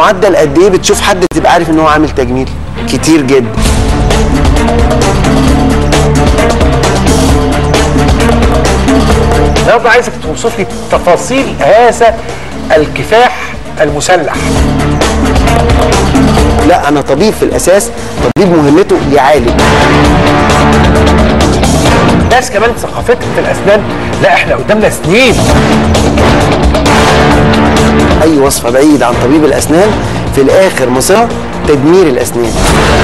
بمعدل قد ايه بتشوف حد تبقى عارف ان هو عامل تجميل كتير جدا النهارده عايزك توصف لي تفاصيل هذا الكفاح المسلح لا انا طبيب في الاساس طبيب مهمته يعالج ناس كمان ثقافتك في الاسنان لا احنا قدامنا سنين اي وصفه بعيد عن طبيب الاسنان في الاخر مصيرها تدمير الاسنان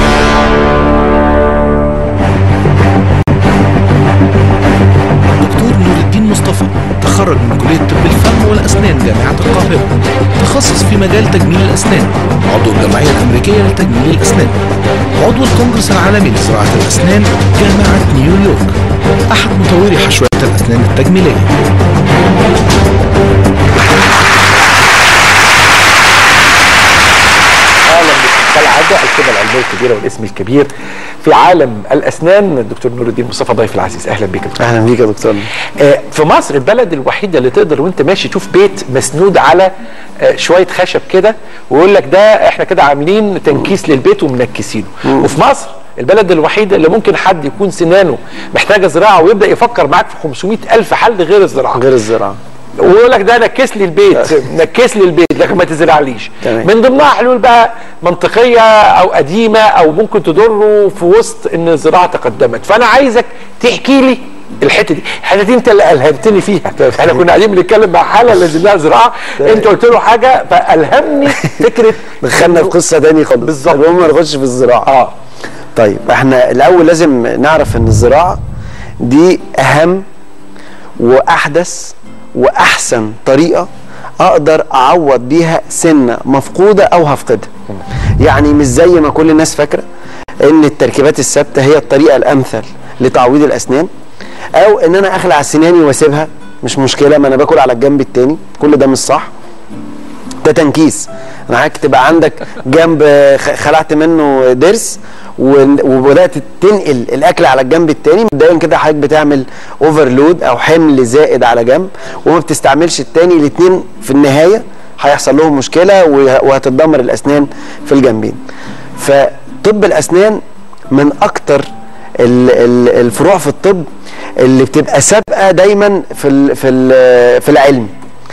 دكتور نور الدين مصطفى تخرج من كلية طب الفم والأسنان جامعة القاهرة تخصص في مجال تجميل الأسنان عضو الجمعية الأمريكية لتجميل الأسنان عضو الكونجرس العالمي لزراعة الأسنان جامعة نيويورك أحد مطوري حشوات الأسنان التجميلية اهلا بكم كالعاده الخبره العلميه الكبيره والاسم الكبير في عالم الاسنان الدكتور نور الدين مصطفى ضيف العزيز اهلا بك يا دكتور اهلا بيك يا دكتور آه، في مصر البلد الوحيده اللي تقدر وانت ماشي تشوف بيت مسنود على آه، شويه خشب كده ويقول لك ده احنا كده عاملين تنكيس للبيت ومنكسينه وفي مصر البلد الوحيده اللي ممكن حد يكون سنانه محتاجه زراعه ويبدا يفكر معاك في 500 الف حل غير الزراعه غير الزراعه ويقول لك ده نكس لي البيت نكس لي البيت لكن ما تزرعليش تمام. من ضمنها حلول بقى منطقيه او قديمه او ممكن تضره في وسط ان الزراعه تقدمت فانا عايزك تحكي لي الحته دي الحته دي انت اللي الهمتني فيها احنا كنا قاعدين بنتكلم مع حاله لازم لها زراعه انت قلت له حاجه فالهمني فكره دخلنا في قصه تاني خالص بالظبط. المهم ما نخش في الزراعه اه طيب احنا الاول لازم نعرف ان الزراعه دي اهم واحدث واحسن طريقه اقدر اعوض بيها سنه مفقوده او هفقدها يعني مش زي ما كل الناس فاكره ان التركيبات الثابته هي الطريقه الامثل لتعويض الاسنان او ان انا اخلع سناني واسيبها مش مشكله ما انا باكل على الجنب التاني كل ده مش صح ده تنكيس انا عايزك تبقى عندك جنب خ- خلعت منه ضرس و- وبدات تنقل الاكل على الجنب التاني مبدئيا كده حضرتك بتعمل اوفرلود او حمل زائد على جنب وما بتستعملش التاني الاثنين في النهايه هيحصل لهم مشكله وه- وهتتدمر الاسنان في الجنبين فطب الاسنان من اكتر ال- ال- الفروع في الطب اللي بتبقى سابقه دايما في ال- في ال- في العلم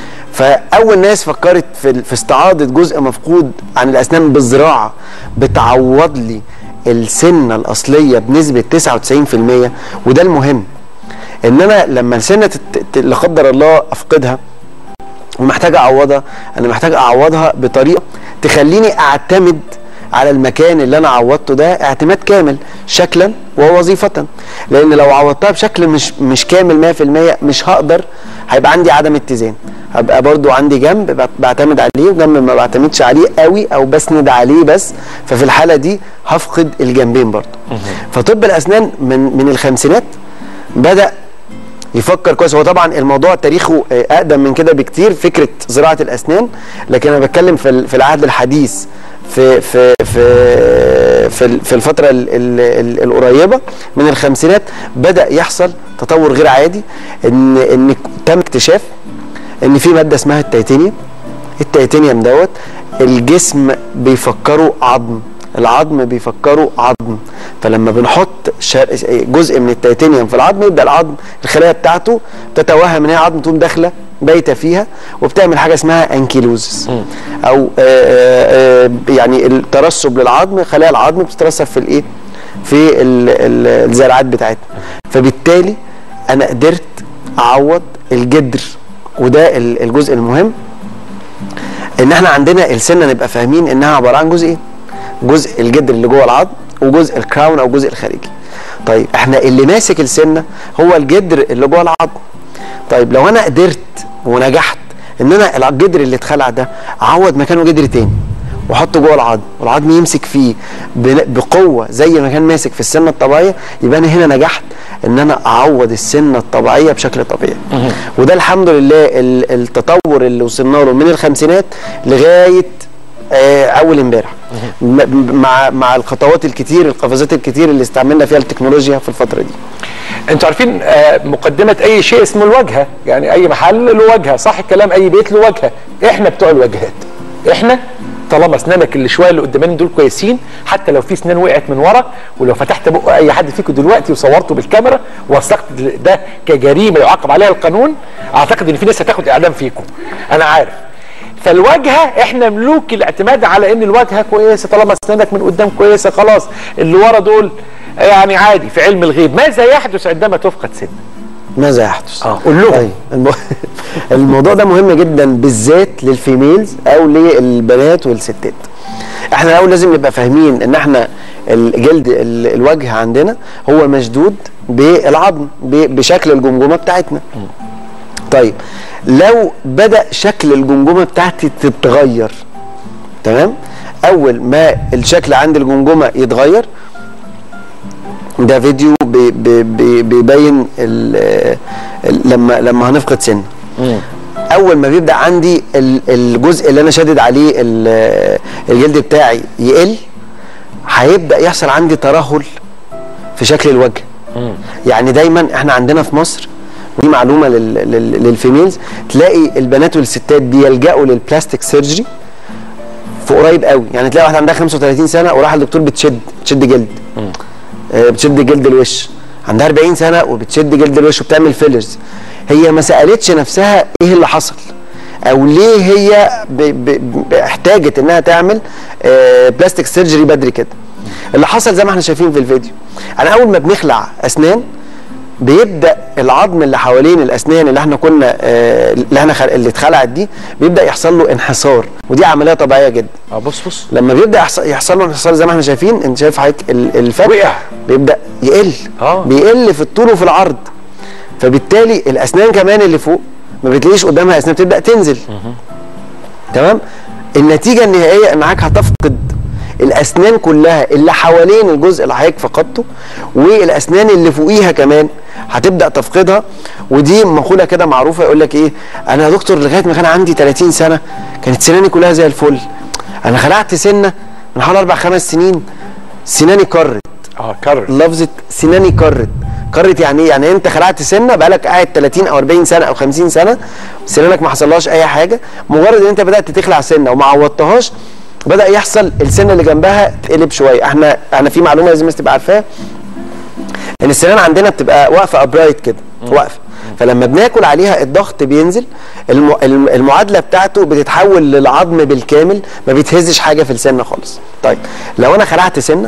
فاول ناس فكرت في في استعاضه جزء مفقود عن الاسنان بالزراعه بتعوض لي السنه الاصليه بنسبه 99% وده المهم ان انا لما السنه تت- ت- لا قدر الله افقدها ومحتاج اعوضها انا محتاج اعوضها بطريقه تخليني اعتمد على المكان اللي انا عوضته ده اعتماد كامل شكلا ووظيفه لان لو عوضتها بشكل مش مش كامل 100% مش هقدر هيبقى عندي عدم اتزان هبقى برضو عندي جنب بع- بعتمد عليه وجنب ما بعتمدش عليه قوي او بسند عليه بس ففي الحاله دي هفقد الجنبين برضو فطب الاسنان من من الخمسينات بدا يفكر كويس هو طبعا الموضوع تاريخه آه، اقدم من كده بكتير فكره زراعه الاسنان لكن انا بتكلم في ال- في العهد الحديث في في في في ال- في الفتره ال ال ال القريبه من الخمسينات بدا يحصل تطور غير عادي ان ان تم اكتشاف ان في ماده اسمها التيتانيوم التيتانيوم دوت الجسم بيفكره عظم العظم بيفكره عظم فلما بنحط شر- جزء من التيتانيوم في العظم يبدا العظم الخلايا بتاعته تتوهم ان هي عظم تقوم داخله بايته فيها وبتعمل حاجه اسمها انكيلوزس او آآ آآ يعني الترسب للعظم خلايا العظم بتترسب في الايه في ال- ال- الزراعات بتاعتنا فبالتالي انا قدرت اعوض الجدر وده ال- الجزء المهم ان احنا عندنا السنه نبقى فاهمين انها عباره عن جزئين جزء الجدر اللي جوه العظم وجزء الكراون او الجزء الخارجي طيب احنا اللي ماسك السنه هو الجدر اللي جوه العظم طيب لو انا قدرت ونجحت ان انا الجدر اللي اتخلع ده اعوض مكانه جدر تاني واحطه جوه العظم والعظم يمسك فيه بن- بقوه زي ما كان ماسك في السنه الطبيعيه يبقى انا هنا نجحت ان انا اعوض السنه الطبيعيه بشكل طبيعي وده الحمد لله ال- التطور اللي وصلنا له من الخمسينات لغايه آه، اول امبارح م- مع مع الخطوات الكتير القفزات الكتير اللي استعملنا فيها التكنولوجيا في الفتره دي انتوا عارفين آه، مقدمه اي شيء اسمه الواجهه يعني اي محل له واجهه صح الكلام اي بيت له واجهه احنا بتوع الواجهات احنا طالما اسنانك اللي شويه اللي قدامين دول كويسين حتى لو في اسنان وقعت من ورا ولو فتحت بق اي حد فيكم دلوقتي وصورته بالكاميرا ووثقت ده كجريمه يعاقب عليها القانون اعتقد ان في ناس هتاخد اعدام فيكم انا عارف فالواجهه احنا ملوك الاعتماد على ان الواجهه كويسه طالما اسنانك من قدام كويسه خلاص اللي ورا دول يعني عادي في علم الغيب ماذا يحدث عندما تفقد سن ماذا يحدث؟ اه قول لهم طيب الم... الموضوع ده مهم جدا بالذات للفيميلز او للبنات والستات احنا الاول لازم نبقى فاهمين ان احنا الجلد ال- الوجه عندنا هو مشدود بالعظم ب- بشكل الجمجمه بتاعتنا طيب لو بدا شكل الجمجمه بتاعتي تتغير تمام اول ما الشكل عند الجمجمه يتغير ده فيديو بي- بي- بي- بيبين ال- ال- لما لما هنفقد سن اول ما بيبدا عندي ال- الجزء اللي انا شادد عليه ال- الجلد بتاعي يقل هيبدا يحصل عندي ترهل في شكل الوجه يعني دايما احنا عندنا في مصر ودي معلومه لل- لل- للفيميلز تلاقي البنات والستات بيلجأوا للبلاستيك سيرجري في قريب قوي يعني تلاقي واحده عندها 35 سنه وراح للدكتور بتشد بتشد جلد آه، بتشد جلد الوش عندها 40 سنه وبتشد جلد الوش وبتعمل فيلرز هي ما سالتش نفسها ايه اللي حصل او ليه هي ب ب ب احتاجت انها تعمل آه، بلاستيك سيرجري بدري كده اللي حصل زي ما احنا شايفين في الفيديو انا اول ما بنخلع اسنان بيبدا العظم اللي حوالين الاسنان اللي احنا كنا آه، اللي احنا خل... اللي اتخلعت دي بيبدا يحصل له انحسار ودي عمليه طبيعيه جدا اه بص بص لما بيبدا يحصل, يحصل له انحسار زي ما احنا شايفين انت شايف حضرتك ال- الفتح وقع. بيبدا يقل آه. بيقل في الطول وفي العرض فبالتالي الاسنان كمان اللي فوق ما بتلاقيش قدامها اسنان بتبدا تنزل تمام النتيجه النهائيه انك هتفقد الاسنان كلها اللي حوالين الجزء اللي حضرتك فقدته والاسنان اللي فوقيها كمان هتبدا تفقدها ودي مقوله كده معروفه يقول لك ايه انا يا دكتور لغايه ما كان عندي 30 سنه كانت سناني كلها زي الفل انا خلعت سنه من حوالي اربع خمس سنين سناني كرت اه كرر لفظه سناني كرت كرت يعني ايه يعني انت خلعت سنه بقالك قاعد 30 او 40 سنه او 50 سنه سنانك ما حصلهاش اي حاجه مجرد ان انت بدات تخلع سنه وما عوضتهاش بدا يحصل السنه اللي جنبها تقلب شويه احنا احنا في معلومه لازم الناس تبقى عارفاها ان السنان عندنا بتبقى واقفه ابرايت كده واقفه فلما بناكل عليها الضغط بينزل الم- الم- المعادله بتاعته بتتحول للعظم بالكامل ما بيتهزش حاجه في السنه خالص طيب لو انا خلعت سنه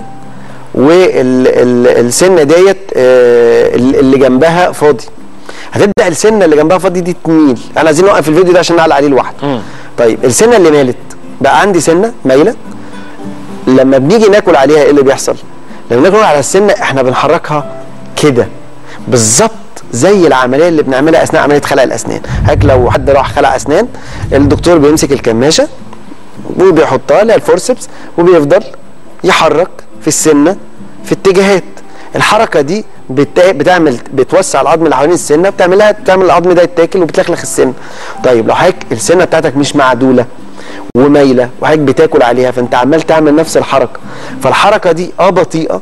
والسنه ديت آه، اللي جنبها فاضي هتبدا السنه اللي جنبها فاضي دي تميل احنا عايزين نوقف الفيديو ده عشان نعلق عليه لوحده طيب السنه اللي مالت بقى عندي سنه مايله لما بنيجي ناكل عليها ايه اللي بيحصل لما ناكل على السنه احنا بنحركها كده بالظبط زي العمليه اللي بنعملها اثناء عمليه خلع الاسنان هيك لو حد راح خلع اسنان الدكتور بيمسك الكماشه وبيحطها لها الفورسبس وبيفضل يحرك في السنه في اتجاهات الحركه دي بتا- بتعمل بتوسع العظم اللي حوالين السنه بتعملها بتعمل العظم ده يتاكل وبتلخلخ السنه طيب لو حضرتك السنه بتاعتك مش معدوله ومايله وحضرتك بتاكل عليها فانت عمال تعمل نفس الحركه فالحركه دي اه بطيئه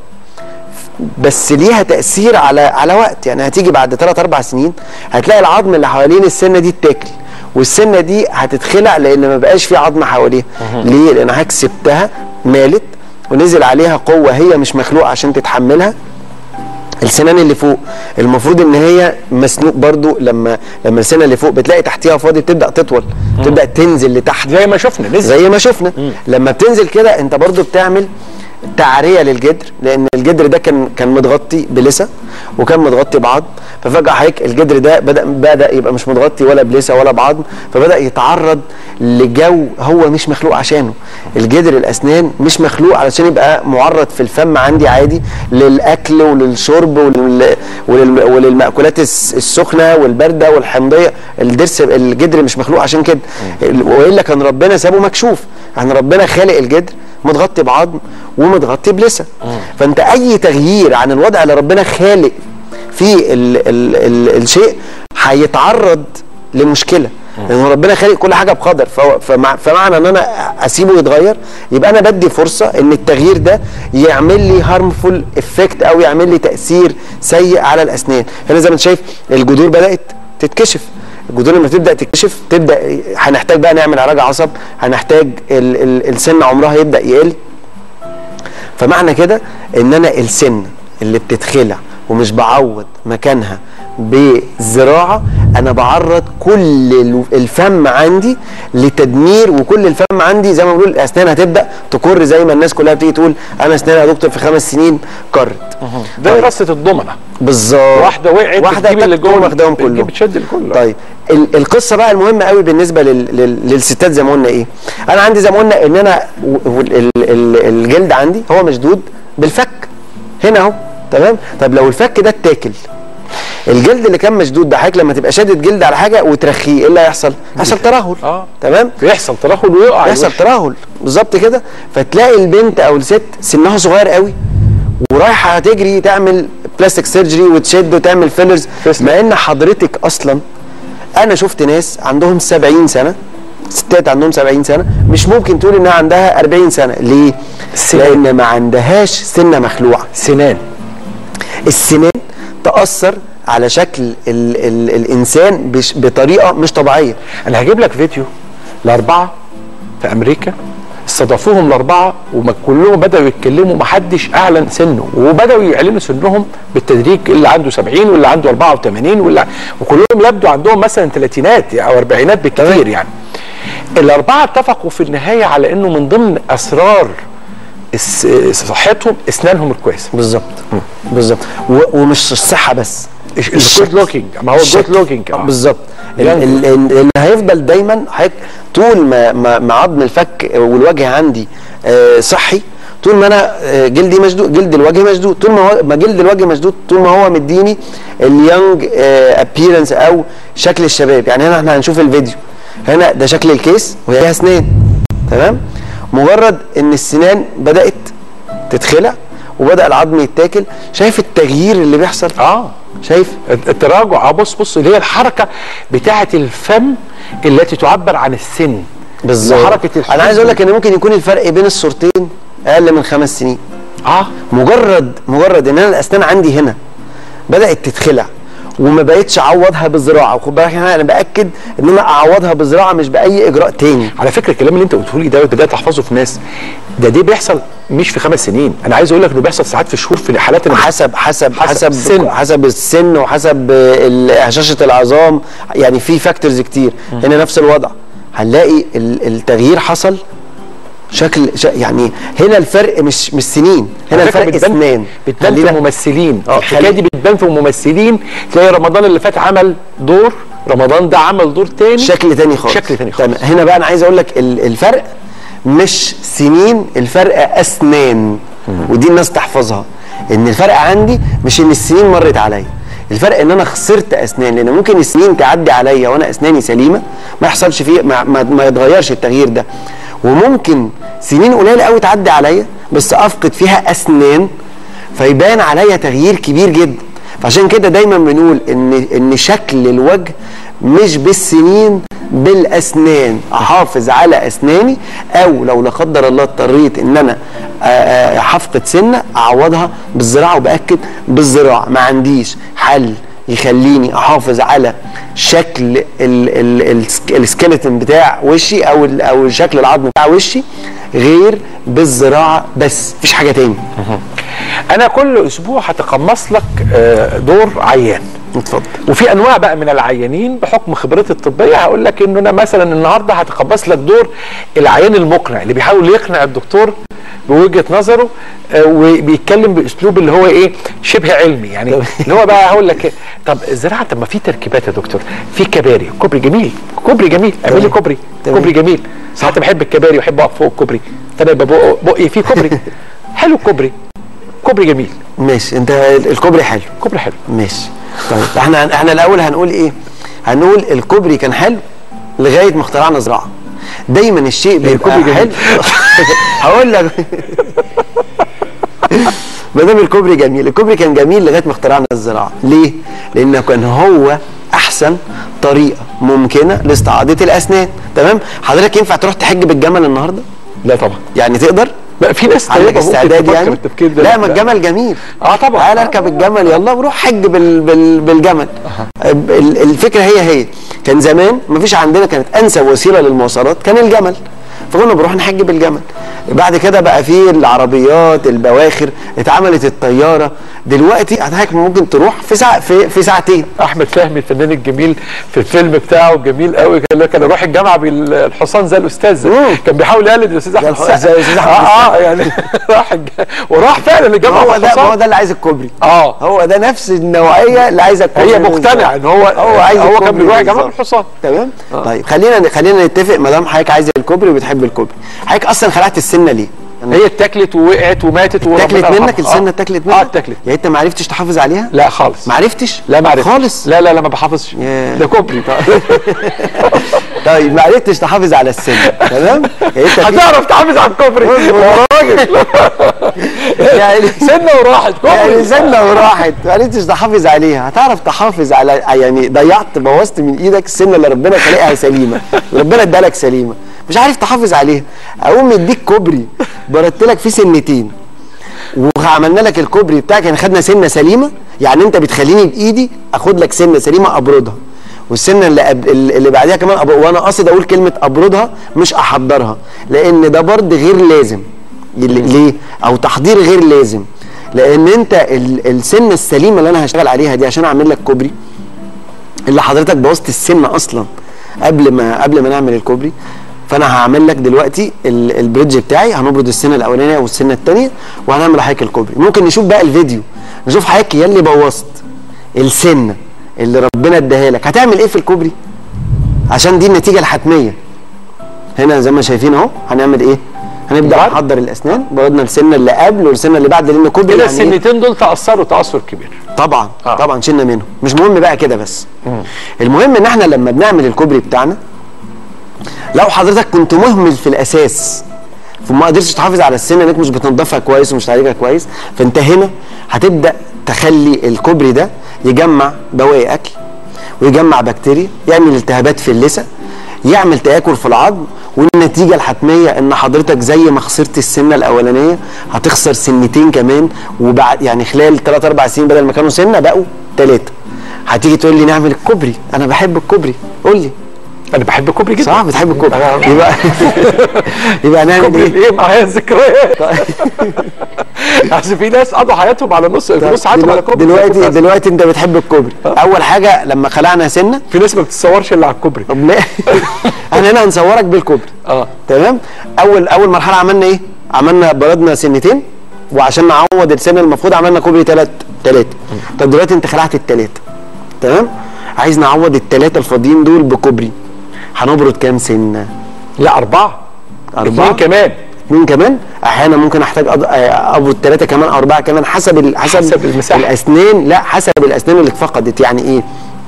بس ليها تاثير على على وقت يعني هتيجي بعد 3 4 سنين هتلاقي العظم اللي حوالين السنه دي اتاكل والسنه دي هتتخلع لان ما بقاش في عظم حواليها ليه لان حضرتك سبتها مالت ونزل عليها قوه هي مش مخلوقه عشان تتحملها السنان اللي فوق المفروض ان هي مسنوق برضو لما لما السنه اللي فوق بتلاقي تحتيها فاضي بتبدا تطول تبدا تنزل لتحت زي ما شفنا نزل زي ما شفنا لما بتنزل كده انت برضو بتعمل تعريه للجدر لان الجدر ده كان كان متغطي بلسه وكان متغطي بعظم ففجاه حضرتك الجدر ده بدا بدا يبقى مش متغطي ولا بلسه ولا بعظم فبدا يتعرض لجو هو مش مخلوق عشانه الجدر الاسنان مش مخلوق علشان يبقى معرض في الفم عندي عادي للاكل وللشرب ولل ولل وللمأكولات الس- السخنه والبارده والحمضيه الضرس الجدر مش مخلوق عشان كده والا كان ربنا سابه مكشوف يعني ربنا خالق الجدر متغطي بعظم ومتغطي بلسه فانت اي تغيير عن الوضع اللي ربنا خالق فيه ال ال ال الشيء هيتعرض لمشكله لان ربنا خالق كل حاجه بقدر فهو- فمع فمعنى ان انا اسيبه يتغير يبقى انا بدي فرصه ان التغيير ده يعمل لي هارمفول افكت او يعمل لي تاثير سيء على الاسنان هنا زي ما انت شايف الجذور بدات تتكشف الجذور لما تبدا تكتشف تبدا هنحتاج بقى نعمل علاج عصب هنحتاج ال ال السن عمرها يبدا يقل فمعنى كده ان انا السن اللي بتتخلع ومش بعوض مكانها بزراعه انا بعرض كل ال- الفم عندي لتدمير وكل الفم عندي زي ما بنقول الاسنان هتبدا تكر زي ما الناس كلها بتيجي تقول انا اسناني يا دكتور في خمس سنين كرت ده رصه الضمنه بالظبط واحده وقعت واحده بتجيب اللي تاكل جوه واخداهم بتجيب كلهم بتشد الكل طيب ال- القصه بقى المهمه قوي بالنسبه لل لل للستات زي ما قلنا ايه انا عندي زي ما قلنا ان انا و- وال- ال- ال- الجلد عندي هو مشدود بالفك هنا اهو تمام طب لو الفك ده اتاكل الجلد اللي كان مشدود ده حضرتك لما تبقى شادد جلد على حاجه وترخيه ايه اللي هيحصل؟ هيحصل ترهل اه تمام بيحصل ترهل ويقع يحصل الوش. ترهل بالظبط كده فتلاقي البنت او الست سنها صغير قوي ورايحه تجري تعمل بلاستيك سيرجري وتشد وتعمل فيلرز تسلم. مع ان حضرتك اصلا انا شفت ناس عندهم 70 سنه ستات عندهم 70 سنه مش ممكن تقول انها عندها 40 سنه ليه؟ السنان. لان ما عندهاش سنه مخلوعه سنان السنان تاثر على شكل ال ال الانسان بش بطريقه مش طبيعيه انا هجيب لك فيديو لاربعه في امريكا استضافوهم الاربعه وكلهم بداوا يتكلموا محدش اعلن سنه وبداوا يعلنوا سنهم بالتدريج اللي عنده 70 واللي عنده 84 واللي وكلهم يبدو عندهم مثلا ثلاثينات او اربعينات بالكثير يعني الاربعه اتفقوا في النهايه على انه من ضمن اسرار الس- صحتهم اسنانهم الكويسه بالظبط بالظبط و- ومش الصحه بس الجود لوكينج ما هو الجود لوكينج آه. بالظبط ال- يعني. ال- ال- اللي هيفضل دايما حضرتك طول ما ما ما عظم الفك والوجه عندي آه، صحي طول ما انا آه، جلدي مشدود جلد الوجه مشدود طول ما هو ما جلد الوجه مشدود طول ما هو مديني اليونج ابييرنس او شكل الشباب يعني هنا احنا هنشوف الفيديو هنا ده شكل الكيس وهي ليها اسنان تمام مجرد ان السنان بدات تتخلع وبدا العظم يتاكل شايف التغيير اللي بيحصل اه شايف التراجع اه بص بص اللي هي الحركه بتاعه الفم التي تعبر عن السن وحركه الحب انا عايز اقول لك ان ممكن يكون الفرق بين الصورتين اقل من خمس سنين اه مجرد مجرد ان انا الاسنان عندي هنا بدات تتخلع وما بقتش اعوضها بالزراعه وخد بالك انا باكد ان انا اعوضها بالزراعه مش باي اجراء تاني على فكره الكلام اللي انت قلته لي ده بدات احفظه في ناس ده دي بيحصل مش في خمس سنين انا عايز اقول لك انه بيحصل ساعات في شهور في حالات انا حسب حسب حسب حسب السن. حسب السن وحسب ال- هشاشه العظام يعني في فاكتورز كتير هنا نفس الوضع هنلاقي ال- التغيير حصل شكل ش- يعني هنا الفرق مش مش سنين هنا على فكرة الفرق بتبان اسنان بتبان خلينا- في ممثلين اه، الحكايه خلي- دي بتبان في ممثلين تلاقي رمضان اللي فات عمل دور رمضان ده عمل دور تاني شكل تاني خالص شكل تاني تمام. خالص هنا بقى انا عايز اقول لك ال- الفرق مش سنين الفرق اسنان ودي الناس تحفظها ان الفرق عندي مش ان السنين مرت عليا الفرق ان انا خسرت اسنان لان ممكن السنين تعدي عليا وانا اسناني سليمه ما يحصلش فيه ما, ما, ما يتغيرش التغيير ده وممكن سنين قليله قوي تعدي عليا بس افقد فيها اسنان فيبان عليا تغيير كبير جدا فعشان كده دايما بنقول ان ان شكل الوجه مش بالسنين بالاسنان احافظ على اسناني او لو لا قدر الله اضطريت ان انا آه، آه، هفقد سنه اعوضها بالزراعه وباكد بالزراعه ما عنديش حل يخليني احافظ على شكل ال- ال- ال- السكيلتون بتاع وشي او ال- او شكل العظم بتاع وشي غير بالزراعه بس مفيش حاجه تاني انا كل اسبوع هتقمص لك آه، دور عيان اتفضل وفي انواع بقى من العيانين بحكم خبرتي الطبيه هقول لك انه انا مثلا النهارده هتقمص لك دور العيان المقنع اللي بيحاول يقنع الدكتور بوجهه نظره آه، وبيتكلم باسلوب اللي هو ايه شبه علمي يعني اللي هو بقى هقول لك إيه، طب الزراعه طب ما في تركيبات يا دكتور في كباري كوبري جميل كوبري جميل اعمل لي كوبري تمام. كوبري جميل ساعات بحب الكباري واحب اقف فوق الكوبري فانا يبقى بق- بقي فيه كوبري حلو الكوبري كوبري جميل ماشي انت ال- الكوبري حلو كوبري حلو ماشي طيب احنا احنا الاول هنقول ايه هنقول الكوبري كان حلو لغايه ما اخترعنا زراعه دايما الشيء بيبقى الكوبري حلو جميل. هقول لك ما دام الكوبري جميل الكوبري كان جميل لغايه ما اخترعنا الزراعه ليه لانه كان هو احسن طريقه ممكنه لاستعاده الاسنان تمام حضرتك ينفع تروح تحج بالجمل النهارده لا طبعا يعني تقدر بقى في ناس عندك طيبة ممكن استعداد تفكر يعني التفكير ده لا ما الجمل جميل اه طبعا تعال اركب الجمل يلا وروح حج بال بال بالجمل ال- الفكره هي هي كان زمان ما فيش عندنا كانت انسب وسيله للمواصلات كان الجمل فكنا بنروح نحج بالجمل بعد كده بقى في العربيات البواخر اتعملت الطياره دلوقتي حضرتك ممكن تروح في ساعه في, في ساعتين احمد فهمي الفنان الجميل في الفيلم بتاعه جميل قوي كان كان يروح الجامعه بالحصان زي الاستاذ مم. كان بيحاول يقلد الاستاذ احمد الح- السقا. زي الأستاذ أحمد اه اه يعني راح الج... وراح فعلا الجامعه هو ده بالحصان. هو ده اللي عايز الكوبري اه هو ده نفس النوعيه اللي عايزه الكوبري هي مقتنعه ان هو هو عايز هو كان الكوبري بيروح الجامعه بالظبط. بالحصان تمام طيب خلينا خلينا نتفق ما دام حضرتك عايز الكوبري وبتحب الكوبري حضرتك اصلا خلعت السنه ليه؟ هي اتاكلت ووقعت وماتت وربنا اتاكلت يرحمها. منك السنه آه. اتاكلت منك اه اتاكلت يعني انت ما عرفتش تحافظ عليها؟ لا خالص ما عرفتش؟ لا ما عرفتش خالص لا لا لا ما بحافظش ياه. ده كوبري طيب ما عرفتش تحافظ على السنه تمام؟ يعني انت في- هتعرف تحافظ على الكوبري يا راجل يعني سنه وراحت يعني كوبري سنه وراحت ما عرفتش تحافظ عليها هتعرف تحافظ على يعني ضيعت بوظت من ايدك السنه اللي ربنا خلقها سليمه ربنا ادالك سليمه مش عارف تحافظ عليها اقوم مديك كوبري برت لك فيه سنتين وعملنا لك الكوبري بتاعك يعني خدنا سنه سليمه يعني انت بتخليني بايدي اخد لك سنه سليمه ابردها والسنه اللي أب... اللي بعديها كمان أب... وانا قاصد اقول كلمه ابردها مش احضرها لان ده برد غير لازم اللي- ليه او تحضير غير لازم لان انت ال... السنه السليمه اللي انا هشتغل عليها دي عشان اعمل لك كوبري اللي حضرتك بوظت السنه اصلا قبل ما قبل ما نعمل الكوبري فانا هعمل لك دلوقتي ال- البريدج بتاعي هنبرد السنه الاولانيه والسنه الثانيه وهنعمل حضرتك الكوبري ممكن نشوف بقى الفيديو نشوف حضرتك يا اللي بوظت السنه اللي ربنا اداها لك هتعمل ايه في الكوبري عشان دي النتيجه الحتميه هنا زي ما شايفين اهو هنعمل ايه هنبدا بعد؟ نحضر الاسنان بردنا السنه اللي قبل والسنه اللي بعد لان الكوبري كده يعني إيه؟ السنتين دول تاثروا تاثر كبير طبعا آه. آه. طبعا شلنا منهم مش مهم بقى كده بس المهم ان احنا لما بنعمل الكوبري بتاعنا لو حضرتك كنت مهمل في الاساس فما قدرتش تحافظ على السنه انك مش بتنضفها كويس ومش تعالجها كويس فانت هنا هتبدا تخلي الكوبري ده يجمع بواقي اكل ويجمع بكتيريا يعمل التهابات في اللثه يعمل تآكل في العظم والنتيجة الحتمية ان حضرتك زي ما خسرت السنة الاولانية هتخسر سنتين كمان وبعد يعني خلال 3 4 سنين بدل ما كانوا سنة بقوا ثلاثة هتيجي تقول لي نعمل الكوبري انا بحب الكوبري قول لي انا بحب الكوبري جدا صح بتحب الكوبري أنا- يبقى يبقى هنعمل كوبري ايه ايه معايا الذكريات اصل في ناس قضوا حياتهم على نص نص حياتهم على كوبري دلوقتي دلوقتي انت بتحب الكوبري اول حاجة لما خلعنا سنة في ناس ما بتتصورش الا على الكوبري طب لا احنا هنا هنصورك بالكوبري اه تمام اول اول مرحله عملنا ايه عملنا بردنا سنتين وعشان نعوض السنه المفروض عملنا كوبري ثلاث ثلاثه طب دلوقتي انت خلعت الثلاثه تمام عايز نعوض الثلاثه الفاضيين دول بكوبري هنبرد كام سنه لا اربعه أربعة؟ اثنين كمان اثنين كمان احيانا ممكن احتاج أض- آه، ابرد ثلاثه كمان او اربعه كمان حسب ال... حسب, حسب المساحة. الاسنان لا حسب الاسنان اللي اتفقدت يعني ايه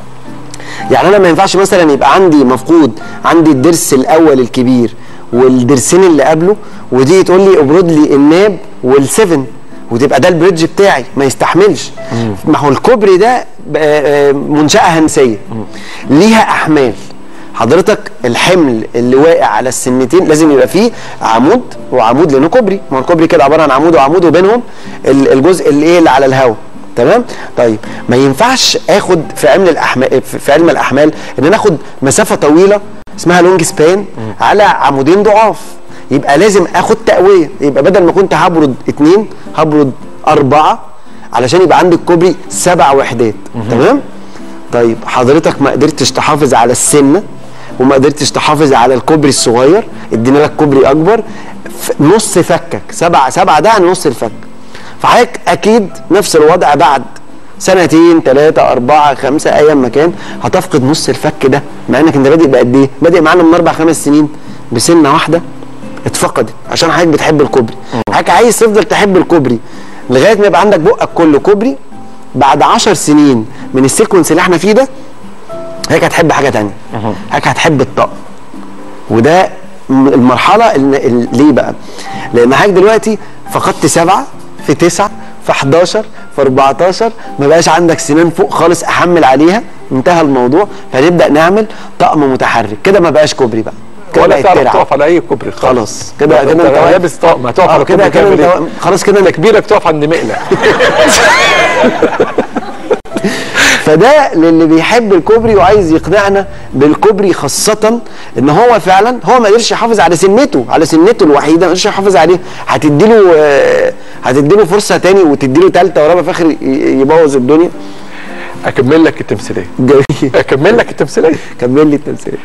يعني انا ما ينفعش مثلا يبقى عندي مفقود عندي الضرس الاول الكبير والضرسين اللي قبله ودي تقول لي ابرد لي الناب والسفن وتبقى ده البريدج بتاعي ما يستحملش ما هو الكوبري ده آه، آه، منشاه هندسيه ليها احمال حضرتك الحمل اللي واقع على السنتين لازم يبقى فيه عمود وعمود لانه كوبري ما هو الكوبري كده عباره عن عمود وعمود وبينهم ال- الجزء اللي ايه اللي على الهواء تمام طيب ما ينفعش اخد في علم الاحمال في علم الاحمال ان انا اخد مسافه طويله اسمها لونج سبان على عمودين ضعاف يبقى لازم اخد تقويه يبقى بدل ما كنت هبرد اتنين هبرد اربعه علشان يبقى عندي الكوبري سبع وحدات تمام طيب حضرتك ما قدرتش تحافظ على السنه وما قدرتش تحافظ على الكوبري الصغير ادينا لك كوبري اكبر ف- نص فكك سبعه سبعه ده يعني نص الفك فحضرتك اكيد نفس الوضع بعد سنتين ثلاثة أربعة خمسة أيا ما كان هتفقد نص الفك ده مع إنك أنت بادئ بقد إيه؟ بادئ معانا من أربع خمس سنين بسنة واحدة اتفقدت عشان حضرتك بتحب الكوبري حضرتك عايز تفضل تحب الكوبري لغاية ما يبقى عندك بقك كله كوبري بعد عشر سنين من السيكونس اللي احنا فيه ده هيك هتحب حاجه تانية هيك هتحب الطقم وده م- المرحله ال- ال- ليه بقى لان حضرتك دلوقتي فقدت سبعه في تسعه في 11 في 14 ما بقاش عندك سنان فوق خالص احمل عليها انتهى الموضوع فنبدا نعمل طقم متحرك كده ما بقاش كوبري بقى كده ولا بقت تعرف ترعى. تقف على اي كوبري خلاص كده كده كده انت انت واقف. لابس طقم هتقف آه، على كده كوبري كده تعمل انت ايه؟ واقف. خلاص كده انت انت كبيرك تقف عند مقله فده للي بيحب الكوبري وعايز يقنعنا بالكوبري خاصة ان هو فعلا هو ما قدرش يحافظ على سنته على سنته الوحيدة ما قدرش يحافظ عليه هتديله آه، هتديله فرصة تاني وتديله تالتة ورابعة في اخر ي- يبوظ الدنيا اكمل لك التمثيليه جميل اكمل لك التمثيليه كمل لي التمثيل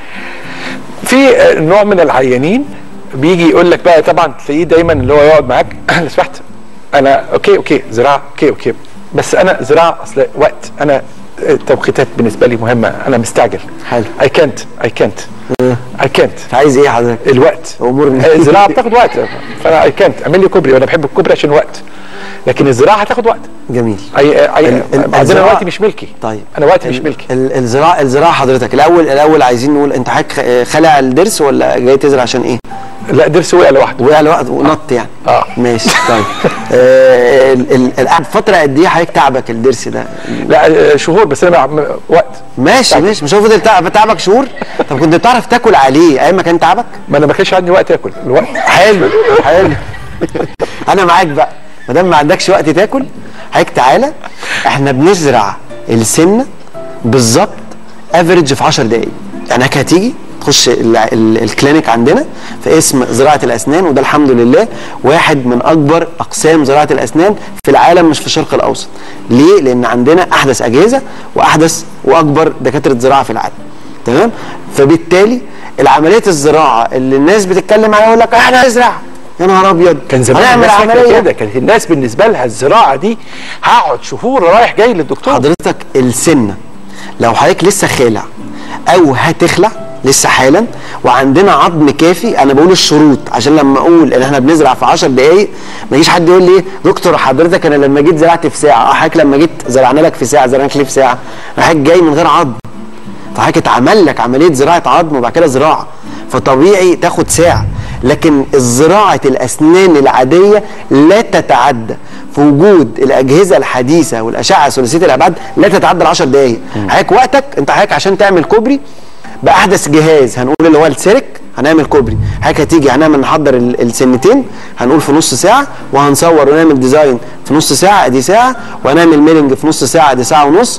في آه، نوع من العيانين بيجي يقول لك بقى طبعا تلاقيه دايما اللي هو يقعد معاك لو سمحت انا اوكي اوكي زراعه اوكي اوكي بس انا زراعه اصل وقت انا التوقيتات بالنسبه لي مهمه انا مستعجل حلو. اي كانت اي كانت اي كانت عايز ايه حضرتك؟ الوقت أمورني. الزراعه بتاخد وقت فانا اي كانت اعمل لي كوبري وانا بحب الكوبري عشان وقت لكن الزراعه هتاخد وقت جميل اي اي ال- ال- بعدين انا الزراعة- وقتي مش ملكي طيب انا وقتي مش ال- ملكي ال- الزراعة الزراعة حضرتك الأول الأول عايزين نقول أنت حضرتك خ- خلع الضرس ولا جاي تزرع عشان إيه؟ لا ضرس وقع لوحده وقع الوقت ونط يعني آه. ماشي طيب آه، ال- ال- ال- قعد فترة قد إيه حضرتك تعبك الضرس ده؟ لا آه، شهور بس انا بع- وقت ماشي ماشي مش هو فضل تعب تعبك شهور؟ طب كنت بتعرف تاكل عليه أيام ما كان تعبك؟ ما انا ما كانش عندي وقت اكل الوقت حلو حلو انا معاك بقى ما دام ما عندكش وقت تاكل هيك تعالى احنا بنزرع السنه بالظبط افريج في 10 دقائق يعني هيك هتيجي تخش ال- ال- الكلينيك عندنا في اسم زراعه الاسنان وده الحمد لله واحد من اكبر اقسام زراعه الاسنان في العالم مش في الشرق الاوسط ليه لان عندنا احدث اجهزه واحدث واكبر دكاتره زراعه في العالم تمام فبالتالي العمليه الزراعه اللي الناس بتتكلم عليها يقول لك احنا هنزرع يا نهار ابيض كان زمان هنعمل الناس فاكرة عمليه كده كانت الناس بالنسبه لها الزراعه دي هقعد شهور رايح جاي للدكتور حضرتك السنه لو حضرتك لسه خالع او هتخلع لسه حالا وعندنا عظم كافي انا بقول الشروط عشان لما اقول ان احنا بنزرع في 10 دقائق ما يجيش حد يقول لي إيه، دكتور حضرتك انا لما جيت زرعت في ساعه اه حضرتك لما جيت زرعنا لك في ساعه زرعنا لك ليه في ساعه حضرتك جاي من غير عظم فحضرتك اتعمل لك عمليه زراعه عظم وبعد كده زراعه فطبيعي تاخد ساعه لكن زراعه الاسنان العاديه لا تتعدى في وجود الاجهزه الحديثه والاشعه ثلاثيه الابعاد لا تتعدى ال 10 دقائق حضرتك وقتك انت حضرتك عشان تعمل كوبري باحدث جهاز هنقول اللي هو السيرك هنعمل كوبري حضرتك هتيجي هنعمل نحضر ال- السنتين هنقول في نص ساعه وهنصور ونعمل ديزاين في نص ساعه ادي ساعه وهنعمل ميلنج في نص ساعه ادي ساعه ونص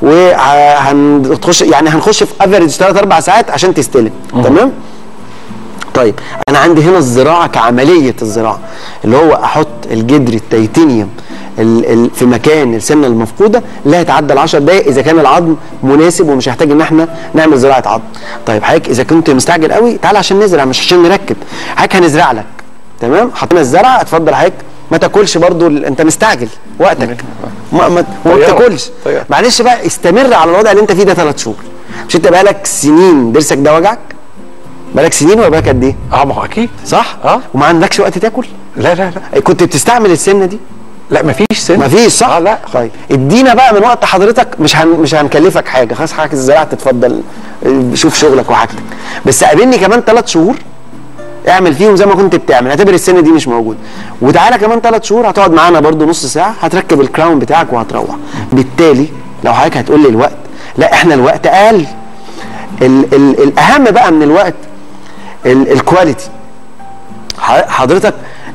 وهنخش يعني هنخش في افريج 3 4 ساعات عشان تستلم تمام طيب انا عندي هنا الزراعه كعمليه الزراعه اللي هو احط الجدر التيتانيوم ال- ال- في مكان السنه المفقوده لا يتعدى ال 10 دقائق اذا كان العظم مناسب ومش هيحتاج ان احنا نعمل زراعه عظم. طيب حضرتك اذا كنت مستعجل قوي تعال عشان نزرع مش عشان نركب. حضرتك هنزرع لك تمام حطينا الزرع اتفضل حضرتك ما تاكلش برضو ال- انت مستعجل وقتك ما ما ما طيارة. بتاكلش طيارة. معلش بقى استمر على الوضع اللي انت فيه ده ثلاث شهور مش انت بقالك سنين ضرسك ده وجعك بقالك سنين ولا بقالك قد ايه اه ما هو اكيد صح اه. وما عندكش وقت تاكل لا لا لا كنت بتستعمل السنه دي لا مفيش سن مفيش صح اه لا طيب ادينا بقى من وقت حضرتك مش هن... مش هنكلفك حاجه خلاص حضرتك الزراعه تتفضل اه، شوف شغلك وحاجتك بس قابلني كمان ثلاث شهور اعمل فيهم زي ما كنت بتعمل اعتبر السنه دي مش موجوده وتعالى كمان ثلاث شهور هتقعد معانا برضو نص ساعه هتركب الكراون بتاعك وهتروح بالتالي لو حضرتك هتقول لي الوقت لا احنا الوقت اقل ال... ال... الاهم بقى من الوقت ال... الكواليتي ح- حضرتك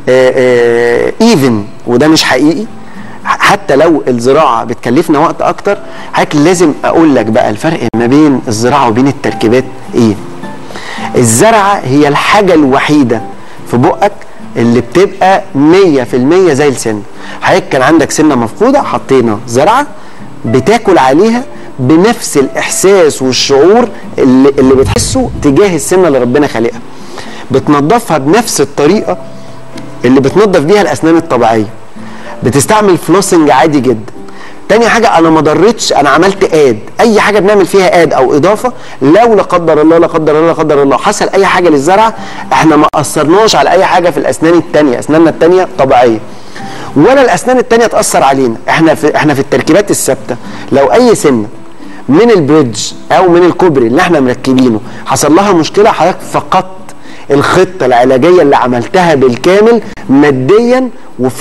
ايفن وده مش حقيقي ح- حتى لو الزراعه بتكلفنا وقت اكتر حضرتك لازم اقول لك بقى الفرق ما بين الزراعه وبين التركيبات ايه الزرعه هي الحاجه الوحيده في بقك اللي بتبقى 100% زي السن حضرتك كان عندك سنه مفقوده حطينا زرعه بتاكل عليها بنفس الاحساس والشعور اللي, اللي بتحسه تجاه السنه اللي ربنا خالقها بتنظفها بنفس الطريقه اللي بتنظف بيها الاسنان الطبيعيه بتستعمل فلوسنج عادي جدا تاني حاجة أنا ما ضرتش أنا عملت آد أي حاجة بنعمل فيها آد أو إضافة لو لا قدر الله لا قدر الله لا قدر الله حصل أي حاجة للزرع إحنا ما أثرناش على أي حاجة في الأسنان التانية أسناننا التانية طبيعية ولا الأسنان التانية تأثر علينا إحنا في إحنا في التركيبات الثابتة لو أي سنة من البريدج أو من الكوبري اللي إحنا مركبينه حصل لها مشكلة حضرتك فقدت الخطه العلاجيه اللي عملتها بالكامل ماديا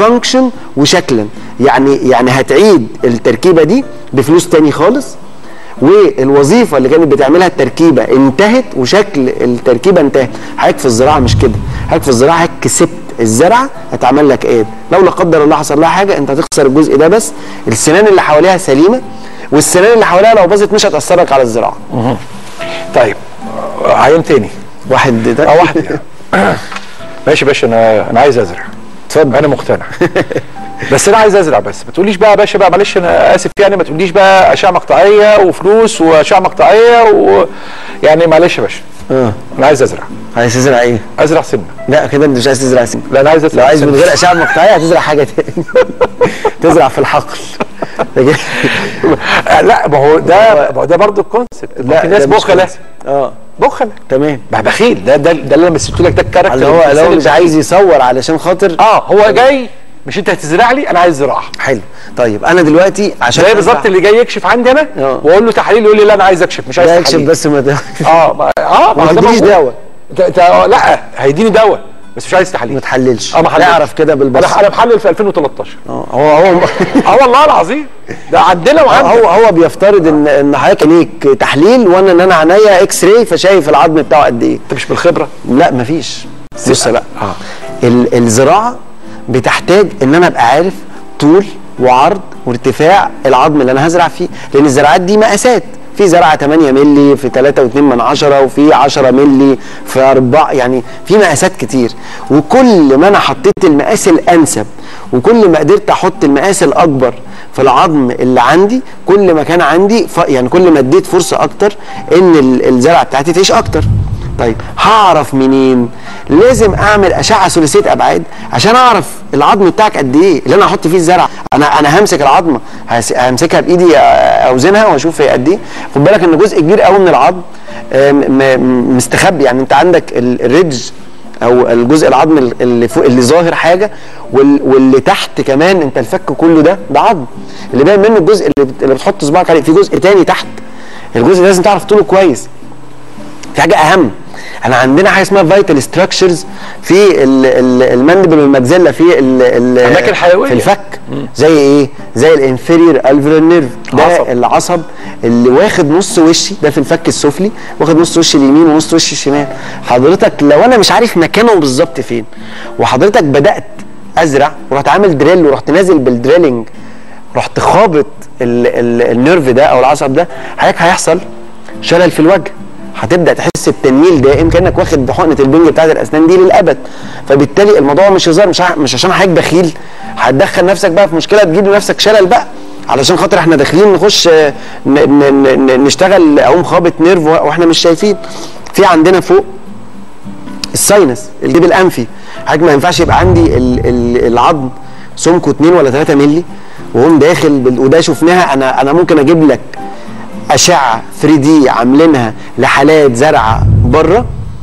وفانكشن وشكلا يعني يعني هتعيد التركيبه دي بفلوس تاني خالص والوظيفه اللي كانت بتعملها التركيبه انتهت وشكل التركيبه انتهى حضرتك في الزراعه مش كده حضرتك في الزراعه حضرتك كسبت الزرعه هتعمل لك ايد لو لا قدر الله حصل لها حاجه انت هتخسر الجزء ده بس السنان اللي حواليها سليمه والسنان اللي حواليها لو باظت مش هتاثر لك على الزراعه طيب عين تاني واحد ده اه واحد ماشي يا باشا انا انا عايز ازرع اتفضل انا مقتنع بس انا عايز ازرع بس ما تقوليش بقى يا باشا بقى معلش انا اسف يعني ما تقوليش بقى اشعه مقطعيه وفلوس واشعه مقطعيه و يعني معلش يا باشا اه انا عايز ازرع عايز تزرع ايه؟ ازرع سنه لا كده انت مش عايز تزرع سن لا انا عايز ازرع لو عايز سنة. من غير اشعه مقطعيه هتزرع حاجه تاني تزرع في الحقل لا ما هو ده ما هو ده برضه الكونسيبت لا في ناس ده مش بخله كويس. اه بخله تمام ما بخيل ده ده ده اللي انا مثلت لك ده الكاركتر اللي هو الإنسان اللي هو مش البخيل. عايز يصور علشان خاطر اه هو جاي مش انت هتزرع لي انا عايز زراعه حلو طيب انا دلوقتي عشان زي أزرع- بالظبط اللي جاي يكشف عندي انا آه. واقول له تحاليل يقول لي لا انا عايز اكشف مش عايز لا اكشف تحاليل بس ما ت- اه ما اه ما هو ده تدينيش موجود. دواء. انت انت آه، لا هيديني دواء بس مش عايز ما تحاليل تحللش اه ما حللش. نعرف كده بالبصر انا انا محلل في 2013 اه هو هو اه والله العظيم ده عندنا وعندنا هو هو بيفترض ان ان حضرتك عينيك تحليل وانا ان انا عينيا اكس راي فشايف العظم بتاعه قد ايه انت مش بالخبره لا مفيش بص بقى اه ال- الزراعه بتحتاج ان انا ابقى عارف طول وعرض وارتفاع العظم اللي انا هزرع فيه لان الزراعات دي مقاسات في زرعه 8 مللي في 3.2 من عشرة وفي 10 مللي في 4 يعني في مقاسات كتير وكل ما انا حطيت المقاس الانسب وكل ما قدرت احط المقاس الاكبر في العظم اللي عندي كل ما كان عندي ف... يعني كل ما اديت فرصه اكتر ان ال- الزرعه بتاعتي تعيش اكتر طيب هعرف منين لازم اعمل اشعه ثلاثيه ابعاد عشان اعرف العظم بتاعك قد ايه اللي انا هحط فيه الزرع انا انا همسك العظمه هس- همسكها بايدي آه، اوزنها واشوف هي قد ايه خد بالك ان جزء كبير قوي من العظم آه، م- م- مستخبي يعني انت عندك ال- الريدج او الجزء العظم ال- اللي فوق اللي ظاهر حاجه وال- واللي تحت كمان انت الفك كله ده ده عظم اللي باين منه الجزء اللي بت- اللي بتحط صباعك عليه في جزء تاني تحت الجزء ده لازم تعرف طوله كويس في حاجه اهم انا عندنا حاجه اسمها فايتال ستراكشرز في ال- ال- المندبل والمجزله في ال- ال- أماكن حيوية. في الفك زي ايه زي الانفيريور الفيرال نيرف ده عصب. العصب اللي واخد نص وشي ده في الفك السفلي واخد نص وش اليمين ونص وش الشمال حضرتك لو انا مش عارف مكانه بالظبط فين وحضرتك بدات ازرع ورحت عامل دريل ورحت نازل بالدريلنج رحت خابط ال ال النيرف ده او العصب ده حضرتك هيحصل شلل في الوجه هتبدا تحس بتنميل دائم كانك واخد حقنه البنج بتاعت الاسنان دي للابد فبالتالي الموضوع مش هزار مش ع- مش عشان حضرتك بخيل هتدخل نفسك بقى في مشكله تجيب لنفسك شلل بقى علشان خاطر احنا داخلين نخش آه، ن- ن- ن- نشتغل اقوم خابط نيرف واحنا مش شايفين في عندنا فوق الساينس الجيب الانفي حضرتك ما ينفعش يبقى عندي ال- ال- العظم سمكه 2 ولا 3 مللي وهم داخل بال- وده شفناها انا انا ممكن اجيب لك اشعه 3 دي عاملينها لحالات زرعه بره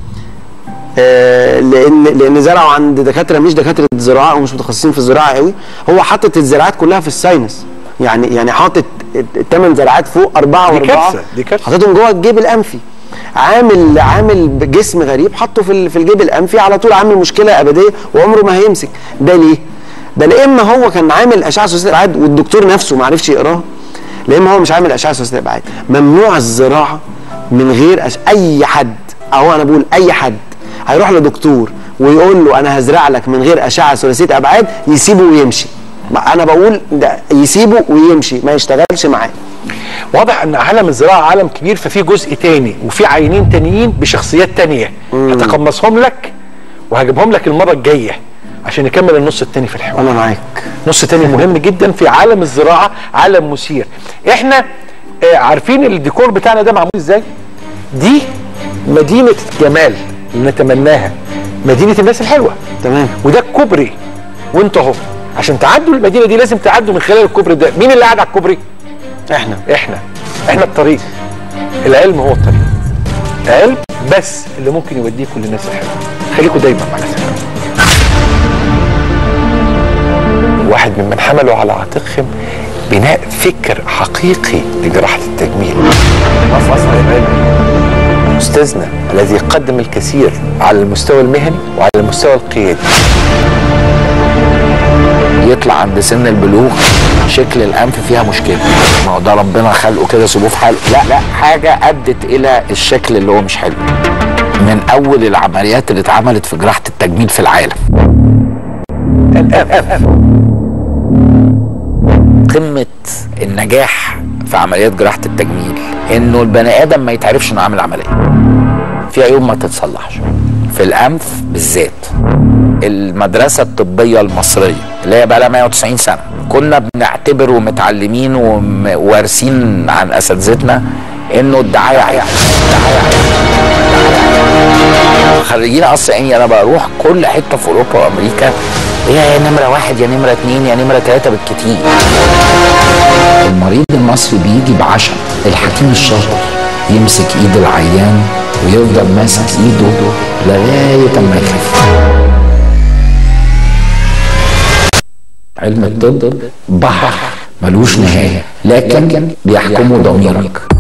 آه، لان لان زرعوا عند دكاتره مش دكاتره زراعه ومش متخصصين في الزراعه قوي هو حاطط الزراعات كلها في الساينس يعني يعني حاطط الثمان زراعات فوق اربعه دي واربعه كارثة، دي كارثة. حاططهم جوه الجيب الانفي عامل عامل جسم غريب حطه في ال- في الجيب الانفي على طول عامل مشكله ابديه وعمره ما هيمسك ده ليه؟ ده لا اما هو كان عامل اشعه ثلاثيه ابعاد والدكتور نفسه ما عرفش يقراها لا اما هو مش عامل اشعه ثلاثيه ابعاد ممنوع الزراعه من غير أش... اي حد او انا بقول اي حد هيروح لدكتور ويقول له انا هزرع لك من غير اشعه ثلاثيه ابعاد يسيبه ويمشي ما انا بقول ده يسيبه ويمشي ما يشتغلش معاه واضح ان عالم الزراعه عالم كبير ففي جزء تاني وفي عينين تانيين بشخصيات تانيه هتقمصهم لك وهجيبهم لك المره الجايه عشان نكمل النص التاني في الحوار انا معاك نص تاني مهم جدا في عالم الزراعه عالم مثير احنا آه، عارفين الديكور بتاعنا ده معمول ازاي دي مدينه جمال اللي نتمناها مدينه الناس الحلوه تمام وده الكوبري وانت اهو عشان تعدوا المدينه دي لازم تعدوا من خلال الكوبري ده مين اللي قاعد على الكوبري احنا احنا احنا الطريق العلم هو الطريق علم بس اللي ممكن يوديكم للناس الحلوه خليكم دايما مع الناس الحلوه واحد ممن حملوا على عاتقهم بناء فكر حقيقي لجراحه التجميل مصر استاذنا الذي قدم الكثير على المستوى المهني وعلى المستوى القيادي يطلع عند سن البلوغ شكل الانف فيها مشكله ما هو ده ربنا خلقه كده سيبوه في حاله لا لا حاجه ادت الى الشكل اللي هو مش حلو من اول العمليات اللي اتعملت في جراحه التجميل في العالم قمه النجاح في عمليات جراحه التجميل انه البني ادم ما يتعرفش انه عامل عمليه في عيوب ما تتصلحش في الانف بالذات المدرسه الطبيه المصريه اللي هي بقى لها 190 سنه كنا بنعتبر ومتعلمين وم- ووارثين عن اساتذتنا انه الدعايه عيب الدعايه عيب خريجين قصر عيني انا بروح كل حته في اوروبا وامريكا هي يا نمره واحد يا نمره اتنين يا نمره تلاته بالكتير المريض المصري بيجي بعشم الحكيم الشاطر يمسك ايد العيان ويفضل ماسك ايده لغايه اما يخف علم الطب بحر ملوش نهايه لكن بيحكمه ضميرك